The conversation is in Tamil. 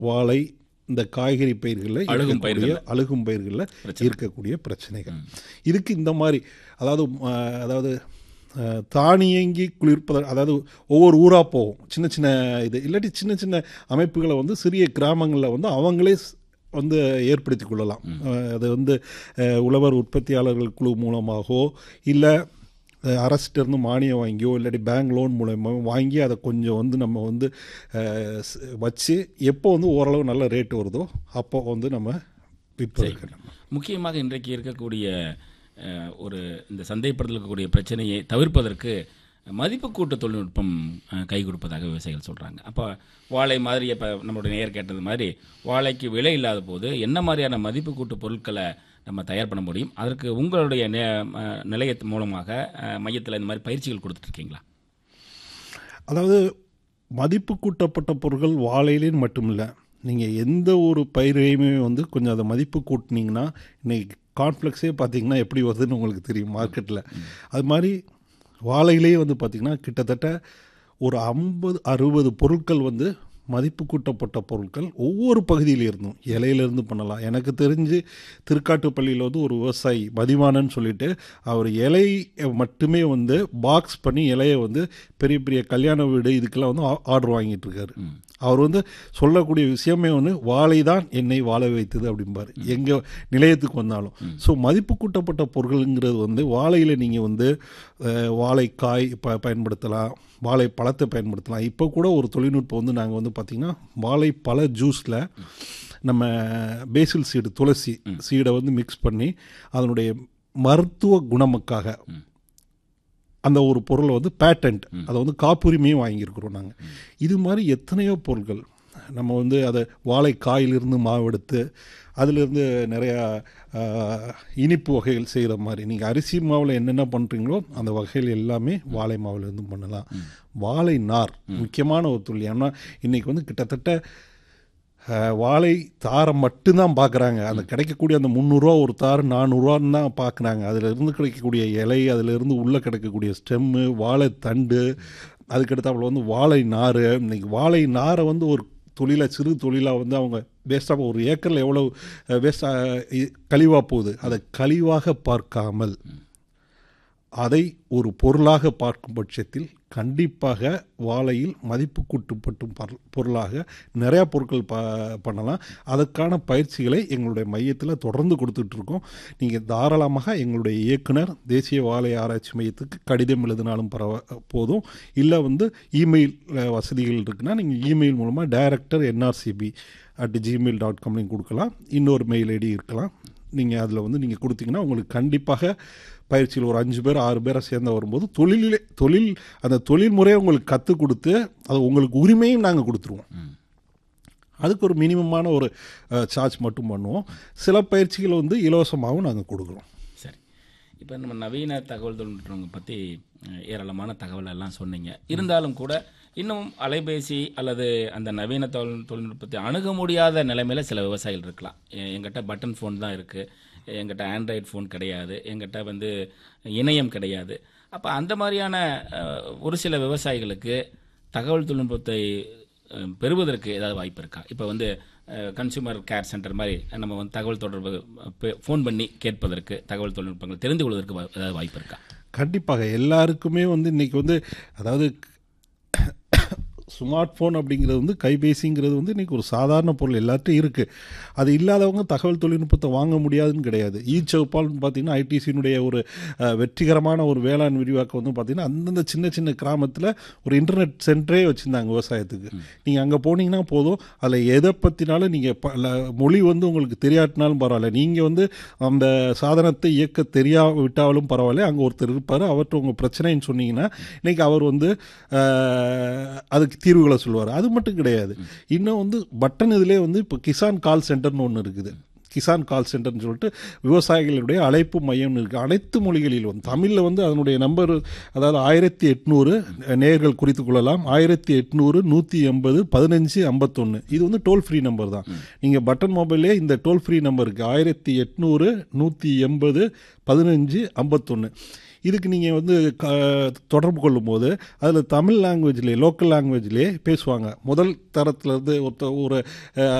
வாழை இந்த காய்கறி பயிர்களில் அழுகும் இருக்கக்கூடிய அழுகும் பயிர்களில் இருக்கக்கூடிய பிரச்சனைகள் இதுக்கு இந்த மாதிரி அதாவது அஹ், அதாவது அஹ், தானியங்கி குளிர்ப்பத அதாவது ஒவ்வொரு ஊராக போகும் சின்ன சின்ன இது இல்லாட்டி சின்ன சின்ன அமைப்புகளை வந்து சிறிய கிராமங்களில் வந்து அவங்களே ஸ்- வந்து ஏற்படுத்தி கொள்ளலாம் அஹ், அது வந்து அஹ், உழவர் உற்பத்தியாளர்கள் குழு மூலமாகவோ இல்லை அரசிட்டிருந்து மானியம் வாங்கியோ இல்லாட்டி பேங்க் லோன் மூலயமா வாங்கி அதை கொஞ்சம் வந்து நம்ம வந்து அஹ், ஸ்- வச்சு எப்போ வந்து ஓரளவு நல்ல ரேட் வருதோ அப்போ வந்து நம்ம விற்பதற்கு நம்ம முக்கியமாக இன்றைக்கு இருக்கக்கூடிய அஹ், ஒரு இந்த சந்தைப்படுத்தல் இருக்கக்கூடிய பிரச்சனையை தவிர்ப்பதற்கு மதிப்பு கூட்டு தொழில்நுட்பம் அஹ், கை கொடுப்பதாக விவசாயிகள் சொல்கிறாங்க அப்போ வாழை மாதிரி இப்போ நம்மளுடைய நேயர் கேட்டது மாதிரி வாழைக்கு விலை இல்லாத போது என்ன மாதிரியான மதிப்பு கூட்டு பொருட்களை நம்ம தயார் பண்ண முடியும் அதற்கு உங்களுடைய நே அஹ், நிலையத்து மூலமாக மையத்தில் இந்த மாதிரி பயிற்சிகள் கொடுத்துட்ருக்கீங்களா அதாவது மதிப்பு கூட்டப்பட்ட பொருட்கள் வாழையிலேன்னு மட்டும் இல்லை நீங்கள் எந்த ஒரு பயிரையுமே வந்து கொஞ்சம் அதை மதிப்பு கூட்டினீங்கன்னா இன்னைக்கு கான்ஃப்ளெக்ஸே பார்த்தீங்கன்னா எப்படி வருதுன்னு உங்களுக்கு தெரியும் மார்க்கெட்டில் அது மாதிரி வாழையிலேயே வந்து பார்த்திங்கன்னா கிட்டத்தட்ட ஒரு ஐம்பது அறுபது பொருட்கள் வந்து மதிப்பு கூட்டப்பட்ட பொருட்கள் ஒவ்வொரு பகுதியில இருந்தும் இலையிலேருந்து பண்ணலாம் எனக்கு தெரிஞ்சு திருக்காட்டுப்பள்ளியில் வந்து ஒரு விவசாயி மதிவானன்னு சொல்லிட்டு அவர் இலை மட்டுமே வந்து பாக்ஸ் பண்ணி இலையை வந்து பெரிய பெரிய கல்யாண வீடு இதுக்கெல்லாம் வந்து ஆர்டர் வாங்கிட்டு இருக்காரு அவர் வந்து சொல்லக்கூடிய விஷயமே வந்து வாழை தான் என்னை வாழ வைத்தது அப்படிம்பார் எங்கள் நிலையத்துக்கு வந்தாலும் ஸோ மதிப்பு கூட்டப்பட்ட பொருள்ங்கிறது வந்து வாழையில் நீங்கள் வந்து அஹ், வாழைக்காய் ப பயன்படுத்தலாம் வாழை பழத்தை பயன்படுத்தலாம் இப்போ கூட ஒரு தொழில்நுட்பம் வந்து நாங்கள் வந்து பார்த்திங்கன்னா வாழைப்பழ ஜூஸில் நம்ம பேசில் சீடு துளசி சீடை வந்து மிக்ஸ் பண்ணி அதனுடைய மருத்துவ குணமுக்காக அந்த ஒரு பொருளை வந்து பேட்டன்ட் அதை வந்து காப்புரிமையும் வாங்கியிருக்கிறோம் நாங்கள் இது மாதிரி எத்தனையோ பொருட்கள் நம்ம வந்து அதை வாழைக்காயிலிருந்து மாவெடுத்து அதிலிருந்து நிறையா ஆஹ், இனிப்பு வகைகள் செய்கிற மாதிரி நீங்கள் அரிசி மாவில் என்னென்ன பண்ணுறீங்களோ அந்த வகைகள் எல்லாமே வாழை மாவுலேருந்து பண்ணலாம் வாழை நார் முக்கியமான ஒரு தொழில் ஏன்னா இன்றைக்கி வந்து கிட்டத்தட்ட அஹ், வாழை தாரை மட்டும்தான் பார்க்குறாங்க அந்த கிடைக்கக்கூடிய அந்த முந்நூறுரூவா ஒரு தார் நானூறுரூவான்னு தான் பார்க்குறாங்க அதில் இருந்து கிடைக்கக்கூடிய இலை அதில் இருந்து உள்ளே கிடைக்கக்கூடிய ஸ்டெம்மு வாழைத்தண்டு அதுக்கடுத்தாப்புல வந்து வாழை நார் இன்னைக்கு வாழை நாரை வந்து ஒரு தொழிலை சிறு தொழிலாக வந்து அவங்க வேஸ்ட்டாக ஒரு ஏக்கரில் எவ்வளோ வேஸ்ட்டாக கழிவாக போகுது அதை கழிவாக பார்க்காமல் அதை ஒரு பொருளாக பார்க்கும் பட்சத்தில் கண்டிப்பாக வாழையில் மதிப்பு கூட்டுப்பட்டும் பர்- பொருளாக நிறையா பொருட்கள் ப பண்ணலாம் அதற்கான பயிற்சிகளை எங்களுடைய மையத்தில் தொடர்ந்து கொடுத்துட்ருக்கோம் நீங்கள் தாராளமாக எங்களுடைய இயக்குனர் தேசிய வாழை ஆராய்ச்சி மையத்துக்கு கடிதம் எழுதினாலும் பரவ போதும் இல்லை வந்து இமெயில் அஹ், வசதிகள் இருக்குன்னா நீங்கள் இமெயில் மூலமாக director NRCP at Gmail dot காம்லையும் கொடுக்கலாம் இன்னொரு மெயில் ஐடி இருக்கலாம் நீங்கள் அதில் வந்து நீங்கள் கொடுத்தீங்கன்னா உங்களுக்கு கண்டிப்பாக பயிற்சியில் ஒரு அஞ்சு பேர் ஆறு பேரை சேர்ந்து வரும்போது தொழிலே தொழில் அந்த தொழில் முறையை உங்களுக்கு கற்றுக் கொடுத்து அது உங்களுக்கு உரிமையும் நாங்கள் கொடுத்துருவோம் அதுக்கு ஒரு மினிமமான ஒரு சார்ஜ் மட்டும் பண்ணுவோம் சில பயிற்சிகள் வந்து இலவசமாகவும் நாங்கள் கொடுக்குறோம் சரி இப்போ நம்ம நவீன தகவல் தொழில்நுட்பம் பற்றி அஹ், ஏராளமான தகவல் எல்லாம் சொன்னீங்க இருந்தாலும் கூட இன்னும் அலைபேசி அல்லது அந்த நவீன தொழில் தொழில்நுட்பத்தை அணுக முடியாத நிலைமையில் சில விவசாயிகள் இருக்கலாம் எ- எங்கிட்ட பட்டன் ஃபோன் தான் இருக்குது எங்கிட்ட ஆண்ட்ராய்டு ஃபோன் கிடையாது எங்கிட்ட வந்து இணையம் கிடையாது அப்போ அந்த மாதிரியான அஹ், ஒரு சில விவசாயிகளுக்கு தகவல் தொழில்நுட்பத்தை அஹ், பெறுவதற்கு ஏதாவது வாய்ப்பு இருக்கா இப்போ வந்து கன்சூமர் கேர் சென்டர் மாதிரி நம்ம வந்து தகவல் தொடர்பு ஃபோன் பண்ணி கேட்பதற்கு தகவல் தொழில்நுட்பங்கள் தெரிந்து கொள்வதற்கு வா- ஏதாவது வாய்ப்பு இருக்கா கண்டிப்பாக எல்லாருக்குமே வந்து இன்றைக்கி வந்து அதாவது ஸ்மார்ட் ஃபோன் அப்படிங்கிறது வந்து கைபேசிங்கிறது வந்து இன்றைக்கி ஒரு சாதாரண பொருள் எல்லார்ட்டும் இருக்குது அது இல்லாதவங்க தகவல் தொழில்நுட்பத்தை வாங்க முடியாதுன்னு கிடையாது ஈ சவுப்பால்னு பார்த்தீங்கன்னா ஐடிசியினுடைய ஒரு அஹ், வெற்றிகரமான ஒரு வேளாண் விரிவாக்கம் வந்து பார்த்திங்கன்னா அந்தந்த சின்ன சின்ன கிராமத்தில் ஒரு இன்டர்நெட் சென்டரே வச்சுருந்தாங்க விவசாயத்துக்கு நீங்கள் அங்கே போனீங்கன்னா போதும் அதில் எதை பற்றினாலும் நீங்கள் பல மொழி வந்து உங்களுக்கு தெரியாட்டினாலும் பரவாயில்ல நீங்கள் வந்து அந்த சாதனத்தை இயக்க தெரியா விட்டாலும் பரவாயில்ல அங்கே ஒருத்தர் இருப்பார் அவர்கிட்ட உங்கள் பிரச்சனைன்னு சொன்னீங்கன்னா இன்னைக்கு அவர் வந்து அஹ், அதுக்கு தீர்வுகளை சொல்லுவார் அது மட்டும் கிடையாது இன்னும் வந்து பட்டன் இதிலே வந்து இப்போ கிசான் கால் சென்டர்னு ஒன்று இருக்குது கிசான் கால் சென்டர்னு சொல்லிட்டு விவசாயிகளுடைய அழைப்பு மையம்னு இருக்குது அனைத்து மொழிகளிலும் தமிழில் வந்து அதனுடைய நம்பர் அதாவது ஆயிரத்தி எட்நூறு நேயர்கள் குறித்து கொள்ளலாம் ஆயிரத்தி எட்நூறு நூற்றி எண்பது பதினஞ்சு ஐம்பத்தொன்று இது வந்து டோல் ஃப்ரீ நம்பர் தான் நீங்கள் பட்டன் மொபைல்லே இந்த டோல் ஃப்ரீ நம்பருக்கு ஆயிரத்தி எட்நூறு நூற்றி எண்பது பதினஞ்சு ஐம்பத்தொன்று இதுக்கு நீங்கள் வந்து க தொடர்பு கொள்ளும்போது அதில் தமிழ் லாங்குவேஜ்லேயே லோக்கல் லாங்குவேஜ்லேயே பேசுவாங்க முதல் தரத்துலேருந்து ஒருத்த ஒரு